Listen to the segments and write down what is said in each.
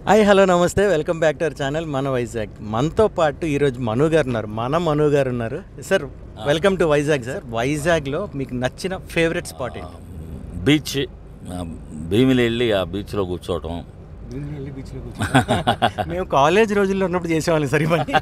Hi hello నమస్తే welcome back to our channel మన వైజాగ్ మనతో పాటు ఈరోజు మను గారు ఉన్నారు మన మను గారు ఉన్నారు sir welcome to Vizag sir వైజాగ్లో మీకు నచ్చిన ఫేవరెట్ స్పాట్ ఏంటి బీచ్ ఆ, భీమిలి వెళ్ళి ఆ బీచ్లో కూర్చోవటం మేము కాలేజ్ రోజుల్లో ఉన్నప్పుడు చేసేవాళ్ళం సార్ ఇవన్నీ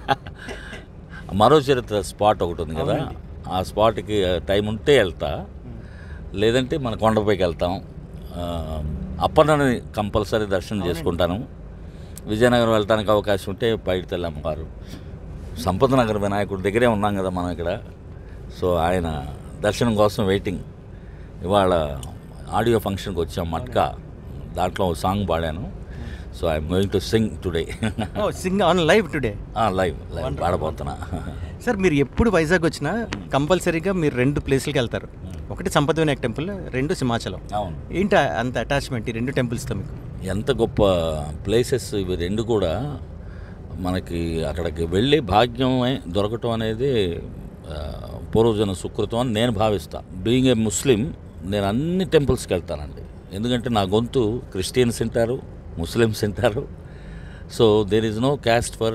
మరో చరిత్ర స్పాట్ ఒకటి ఉంది కదా ఆ స్పాట్కి టైం ఉంటే వెళ్తా లేదంటే మన కొండపైకి వెళ్తాం ఆ, అప్పన్నని కంపల్సరీ దర్శనం చేసుకుంటాను విజయనగరం వెళ్ళడానికి అవకాశం ఉంటే పైడితల్లి అమ్మవారు సంపద నగర్ వినాయకుడి దగ్గరే ఉన్నాం కదా మనం ఇక్కడ సో ఆయన దర్శనం కోసం వెయిటింగ్ ఇవాళ ఆడియో ఫంక్షన్కి వచ్చాం మట్కా దాంట్లో ఒక సాంగ్ పాడాను so I'm going to sing today oh sing on live today live live పాడబోతున్నా సార్ మీరు ఎప్పుడు వైజాగ్ వచ్చినా కంపల్సరీగా మీరు రెండు ప్లేస్లకి వెళ్తారు ఒకటి సంపద వినాయక్ టెంపుల్ రెండు సింహాచలం అవును ఏంటి అంత అటాచ్మెంట్ ఈ రెండు టెంపుల్స్తో మీకు ఎంత గొప్ప ప్లేసెస్ ఇవి రెండు కూడా మనకి అక్కడికి వెళ్ళి భాగ్యమే దొరకటం అనేది ఆ, పూర్వజన సుకృతం అని నేను భావిస్తా బీయింగ్ ఏ ముస్లిం నేను అన్ని టెంపుల్స్కి వెళ్తానండి ఎందుకంటే నా గొంతు క్రిస్టియన్స్ వింటారు ముస్లిమ్స్ వింటారు so there is no caste for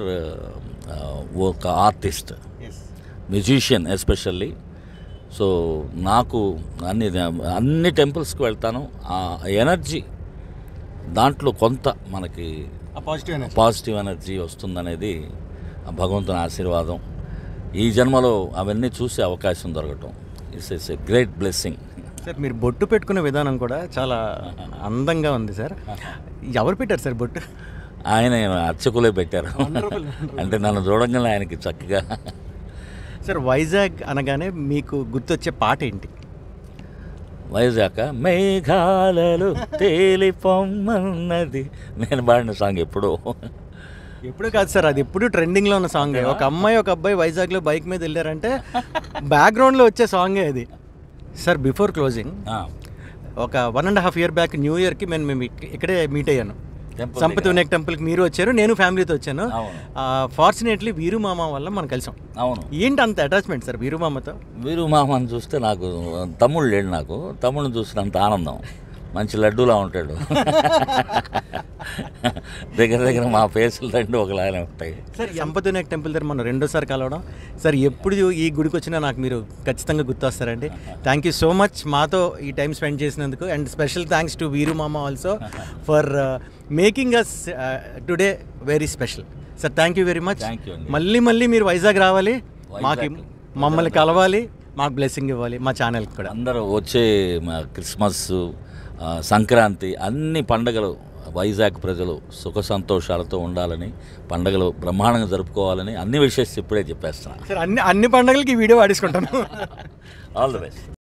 ఒక ఆర్టిస్ట్ మ్యూజిషియన్ ఎస్పెషల్లీ సో నాకు అన్ని అన్ని టెంపుల్స్కి వెళ్తాను ఆ ఎనర్జీ దాంట్లో కొంత మనకి పాజిటివ్ పాజిటివ్ ఎనర్జీ వస్తుందనేది ఆ భగవంతుని ఆశీర్వాదం ఈ జన్మలో అవన్నీ చూసే అవకాశం దొరకటం it's it's a great blessing sir మీరు బొట్టు పెట్టుకునే విధానం కూడా చాలా అందంగా ఉంది సార్ ఎవరు పెట్టారు సార్ బొట్టు ఆయన అర్చకులే పెట్టారు అంటే నన్ను చూడంగానే ఆయనకి చక్కగా సార్ వైజాగ్ అనగానే మీకు గుర్తొచ్చే పాట ఏంటి వైజాగ్ మేఘాలలో తేలిపొమ్మన్నది నేను పాడిన సాంగ్ ఎప్పుడో ఎప్పుడు కాదు సార్ అది ఎప్పుడు ట్రెండింగ్లో ఉన్న సాంగ్ ఒక అమ్మాయి ఒక అబ్బాయి వైజాగ్లో బైక్ మీద వెళ్ళారంటే బ్యాక్గ్రౌండ్లో వచ్చే సాంగే అది సార్ బిఫోర్ క్లోజింగ్ ఆ, ఒక one and half year back new ఇయర్కి నేను మేము ఇక్- ఇక్కడే మీట్ అయ్యాను Temple సంపత్ దగ్గర. వినాయక్ టెంపుల్కి మీరు వచ్చారు నేను ఫ్యామిలీతో వచ్చాను అవును ఫార్చునేట్లీ వీరు మామ వల్ల మనం కలిసాం అవును ఏంటి అంత అటాచ్మెంట్ సార్ వీరు మామతో వీరు మామని చూస్తే నాకు తమ్ముడు లేడు నాకు తమ్ముడిని చూసినంత ఆనందం మంచి లడ్డూలా ఉంటాడు దగ్గర దగ్గర మా ఫేసులు రెండు ఒకలానే ఉంటాయి సార్ సంపత్ వినాయక్ టెంపుల్ దగ్గర మనం రెండోసారి కలవడం సార్ ఎప్పుడు ఈ గుడికి వచ్చినా నాకు మీరు ఖచ్చితంగా గుర్తొస్తారండి థ్యాంక్ యూ సో మచ్ మాతో ఈ టైం స్పెండ్ చేసినందుకు and special thanks to Veeru మామ also for making us today very special sir thank you very much Thank you అండి. మళ్ళీ మళ్ళీ మీరు వైజాగ్ రావాలి మాకు వైజాగ్. మమ్మల్ని కలవాలి మాకు బ్లెస్సింగ్ ఇవ్వాలి మా ఛానల్కి కూడా అందరూ వచ్చే మా క్రిస్మస్ ఆ, సంక్రాంతి అన్ని పండగలు వైజాగ్ ప్రజలు సుఖ సంతోషాలతో ఉండాలని పండగలు బ్రహ్మాండంగా జరుపుకోవాలని అన్ని విషయాలు ఇప్పుడే చెప్పేస్తున్నా సార్ అన్ని అన్ని పండుగలకి ఈ వీడియో వాడేసుకుంటాను ఆల్ ది బెస్ట్